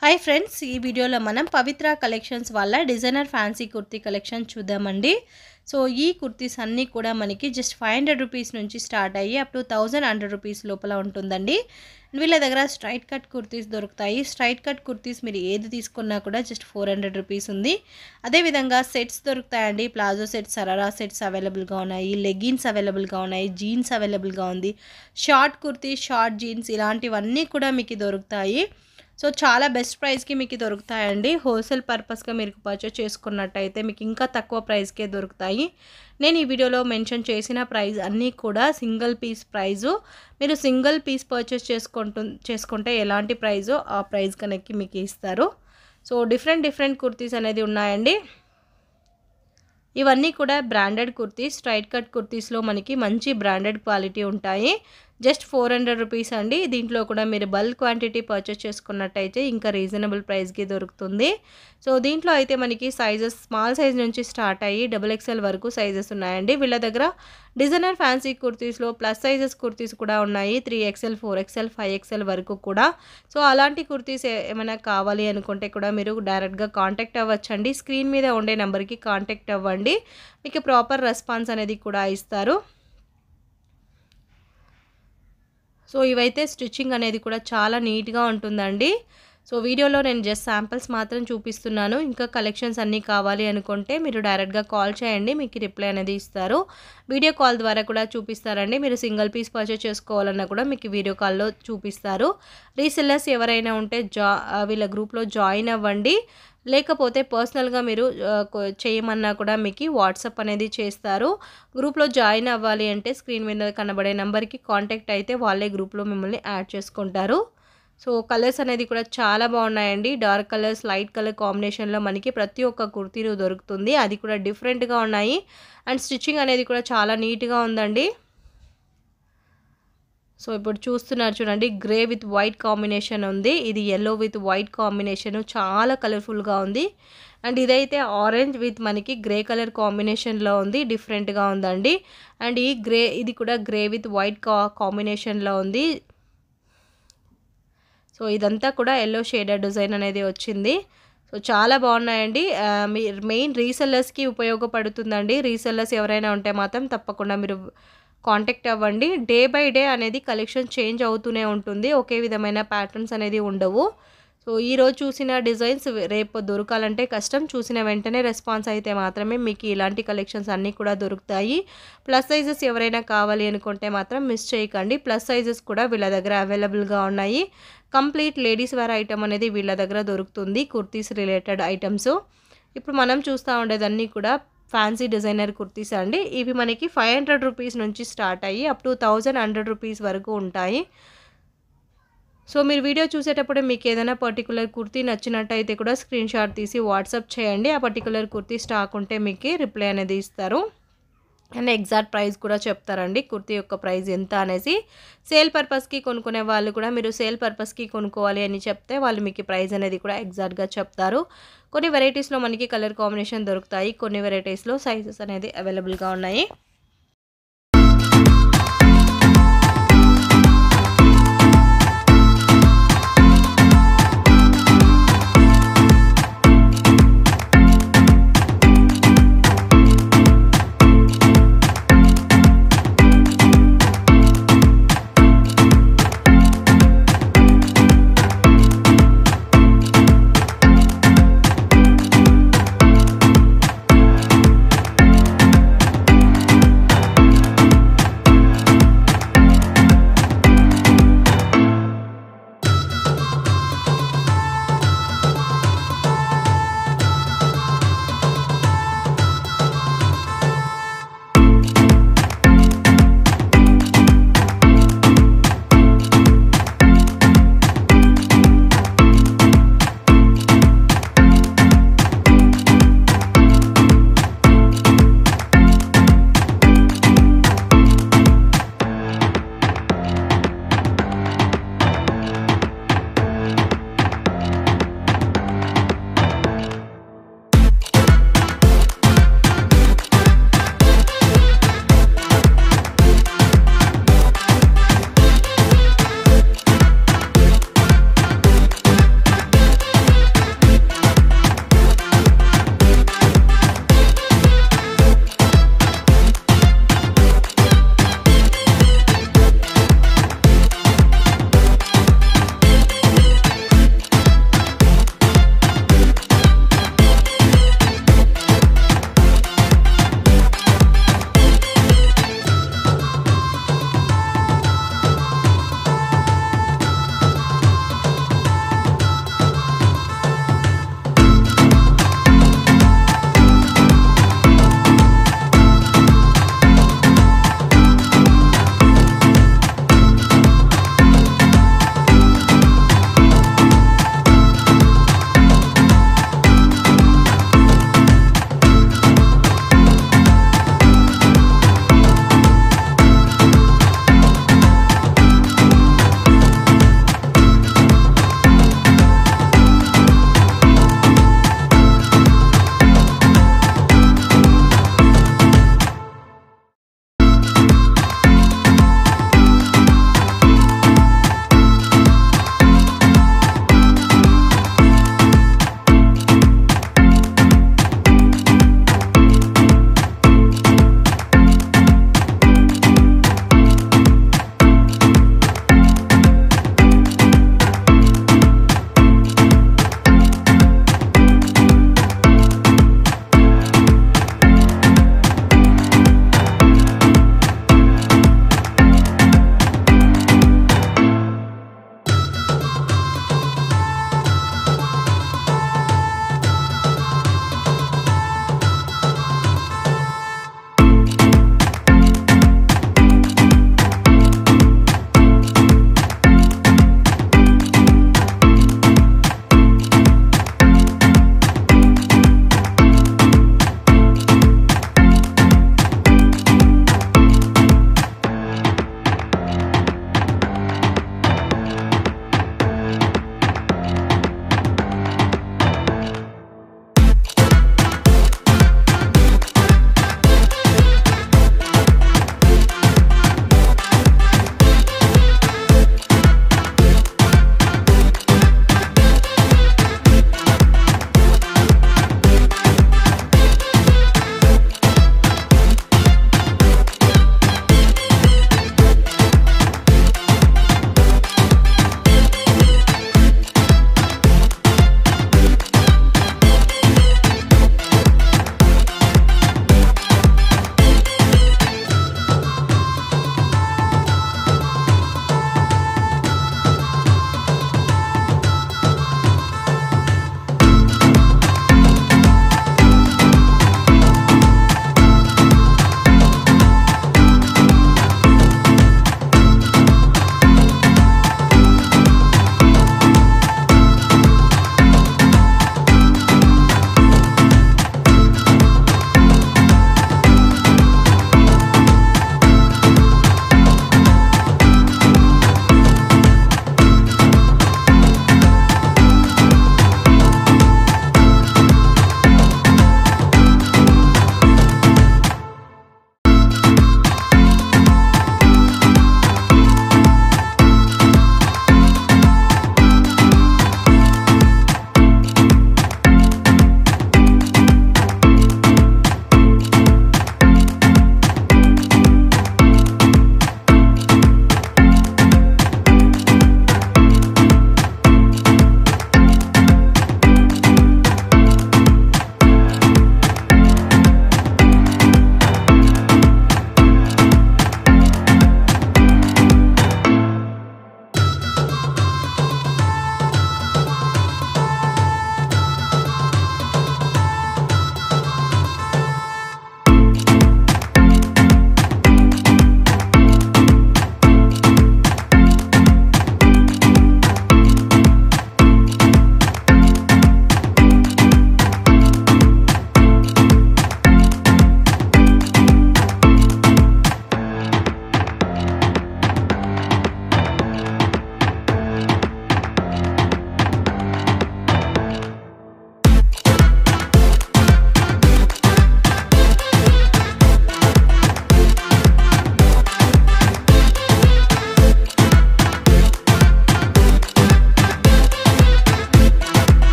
hi friends ఈ వీడియోలో మనం పవిత్ర కలెక్షన్స్ వల్ల డిజైనర్ ఫ్యాన్సీ కుర్తీ కలెక్షన్ చూద్దామండి సో ఈ కుర్తీస్ అన్నీ కూడా మనకి జస్ట్ ఫైవ్ హండ్రెడ్ రూపీస్ నుంచి స్టార్ట్ అయ్యి up to thousand hundred rupees లోపల ఉంటుందండి వీళ్ళ దగ్గర స్ట్రైట్ కట్ కుర్తీస్ దొరుకుతాయి స్ట్రైట్ కట్ కుర్తీస్ మీరు ఏది తీసుకున్నా కూడా జస్ట్ ఫోర్ హండ్రెడ్ రూపీస్ ఉంది అదేవిధంగా సెట్స్ దొరుకుతాయండి ప్లాజో సెట్స్ సరారా సెట్స్ అవైలబుల్గా ఉన్నాయి లెగిన్స్ అవైలబుల్గా ఉన్నాయి జీన్స్ అవైలబుల్గా ఉంది షార్ట్ కుర్తీ షార్ట్ జీన్స్ ఇలాంటివన్నీ కూడా మీకు దొరుకుతాయి సో చాలా బెస్ట్ ప్రైస్కి మీకు దొరుకుతాయండి హోల్సేల్ పర్పస్గా మీరు పర్చేస్ చేసుకున్నట్టయితే మీకు ఇంకా తక్కువ ప్రైస్కే దొరుకుతాయి నేను ఈ వీడియోలో మెన్షన్ చేసిన ప్రైస్ అన్నీ కూడా సింగిల్ పీస్ ప్రైజు మీరు సింగిల్ పీస్ పర్చేస్ చేసుకుంటు చేసుకుంటే ఎలాంటి ప్రైజో ఆ ప్రైస్ కనుక మీకు ఇస్తారు సో డిఫరెంట్ డిఫరెంట్ కుర్తీస్ అనేది ఉన్నాయండి ఇవన్నీ కూడా బ్రాండెడ్ కుర్తీస్ స్ట్రైట్ కట్ కుర్తీస్లో మనకి మంచి బ్రాండెడ్ క్వాలిటీ ఉంటాయి జస్ట్ ఫోర్ హండ్రెడ్ రూపీస్ అండి దీంట్లో కూడా మీరు బల్క్ క్వాంటిటీ పర్చేస్ చేసుకున్నట్టయితే ఇంకా రీజనబుల్ ప్రైస్కి దొరుకుతుంది సో దీంట్లో అయితే మనకి సైజెస్ స్మాల్ సైజ్ నుంచి స్టార్ట్ అయ్యి డబుల్ ఎక్స్ఎల్ వరకు సైజెస్ ఉన్నాయండి వీళ్ళ దగ్గర డిజైనర్ ఫ్యాన్సీ కుర్తీస్లో ప్లస్ సైజెస్ కుర్తీస్ కూడా ఉన్నాయి three XL four XL five XL వరకు కూడా సో అలాంటి కుర్తీస్ ఏమైనా కావాలి అనుకుంటే కూడా మీరు డైరెక్ట్గా కాంటాక్ట్ అవ్వచ్చండి స్క్రీన్ మీద ఉండే నెంబర్కి కాంటాక్ట్ అవ్వండి మీకు ప్రాపర్ రెస్పాన్స్ అనేది కూడా ఇస్తారు సో ఇవైతే స్టిచ్చింగ్ అనేది కూడా చాలా నీట్గా ఉంటుందండి సో వీడియోలో నేను జస్ట్ శాంపిల్స్ మాత్రం చూపిస్తున్నాను ఇంకా కలెక్షన్స్ అన్నీ కావాలి అనుకుంటే మీరు డైరెక్ట్గా కాల్ చేయండి మీకు రిప్లై అనేది ఇస్తారు వీడియో కాల్ ద్వారా కూడా చూపిస్తారండి మీరు సింగిల్ పీస్ పర్చేస్ చేసుకోవాలన్నా కూడా మీకు వీడియో కాల్లో చూపిస్తారు రీసెల్లర్స్ ఎవరైనా ఉంటే జా వీళ్ళ గ్రూప్లో జాయిన్ అవ్వండి లేకపోతే పర్సనల్గా మీరు చేయమన్నా కూడా మీకు వాట్సాప్ అనేది చేస్తారు గ్రూప్లో జాయిన్ అవ్వాలి అంటే స్క్రీన్ మీద కనబడే నెంబర్కి కాంటాక్ట్ అయితే వాళ్ళే గ్రూప్లో మిమ్మల్ని యాడ్ చేసుకుంటారు సో కలర్స్ అనేది కూడా చాలా బాగున్నాయండి డార్క్ కలర్స్ లైట్ కలర్ కాంబినేషన్లో మనకి ప్రతి ఒక్క కుర్తీలు దొరుకుతుంది అది కూడా డిఫరెంట్గా ఉన్నాయి అండ్ స్టిచ్చింగ్ అనేది కూడా చాలా నీట్గా ఉందండి సో ఇప్పుడు చూస్తున్నారు చూడండి గ్రే విత్ వైట్ కాంబినేషన్ ఉంది ఇది ఎల్లో విత్ వైట్ కాంబినేషన్ చాలా కలర్ఫుల్గా ఉంది అండ్ ఇదైతే ఆరెంజ్ విత్ మనకి గ్రే కలర్ కాంబినేషన్లో ఉంది డిఫరెంట్గా ఉందండి అండ్ ఈ గ్రే ఇది కూడా గ్రే విత్ వైట్ కా కాంబినేషన్లో ఉంది సో ఇదంతా కూడా ఎల్లో షేడెడ్ డిజైన్ అనేది వచ్చింది సో చాలా బాగున్నాయండి మీ మెయిన్ రీసెల్లర్స్కి ఉపయోగపడుతుందండి రీసెల్లర్స్ ఎవరైనా ఉంటే మాత్రం తప్పకుండా మీరు కాంటాక్ట్ అవ్వండి డే బై డే అనేది కలెక్షన్ చేంజ్ అవుతూనే ఉంటుంది ఒకే విధమైన ప్యాటర్న్స్ అనేది ఉండవు సో ఈరోజు చూసిన డిజైన్స్ రేపు దొరకాలంటే కష్టం చూసిన వెంటనే రెస్పాన్స్ అయితే మాత్రమే మీకు ఇలాంటి కలెక్షన్స్ అన్నీ కూడా దొరుకుతాయి ప్లస్ సైజెస్ ఎవరైనా కావాలి అనుకుంటే మాత్రం మిస్ చేయకండి ప్లస్ సైజెస్ కూడా వీళ్ళ దగ్గర అవైలబుల్గా ఉన్నాయి కంప్లీట్ లేడీస్ వేర్ ఐటమ్ అనేది వీళ్ళ దగ్గర దొరుకుతుంది కుర్తీస్ రిలేటెడ్ ఐటమ్స్ ఇప్పుడు మనం చూస్తూ ఉండేదన్నీ కూడా ఫ్యాన్సీ డిజైనర్ కుర్తీస్ అండి ఇవి మనకి ఫైవ్ హండ్రెడ్ రూపీస్ నుంచి స్టార్ట్ అయ్యి up to thousand hundred rupees వరకు ఉంటాయి సో మీరు వీడియో చూసేటప్పుడు మీకు ఏదైనా పర్టికులర్ కుర్తీ నచ్చినట్టయితే కూడా స్క్రీన్ షాట్ తీసి వాట్సాప్ చేయండి ఆ పర్టికులర్ కుర్తీ స్టాక్ ఉంటే మీకు రిప్లై అనేది ఇస్తారు అండ్ ఎగ్జాక్ట్ ప్రైస్ కూడా చెప్తారండి కుర్తీ యొక్క ప్రైస్ ఎంత అనేసి సేల్ పర్పస్కి కొనుక్కునే వాళ్ళు కూడా మీరు సేల్ పర్పస్కి కొనుక్కోవాలి అని చెప్తే వాళ్ళు మీకు ప్రైస్ అనేది కూడా ఎగ్జాక్ట్గా చెప్తారు కొన్ని వెరైటీస్లో మనకి కలర్ కాంబినేషన్ దొరుకుతాయి కొన్ని వెరైటీస్లో సైజెస్ అనేది అవైలబుల్గా ఉన్నాయి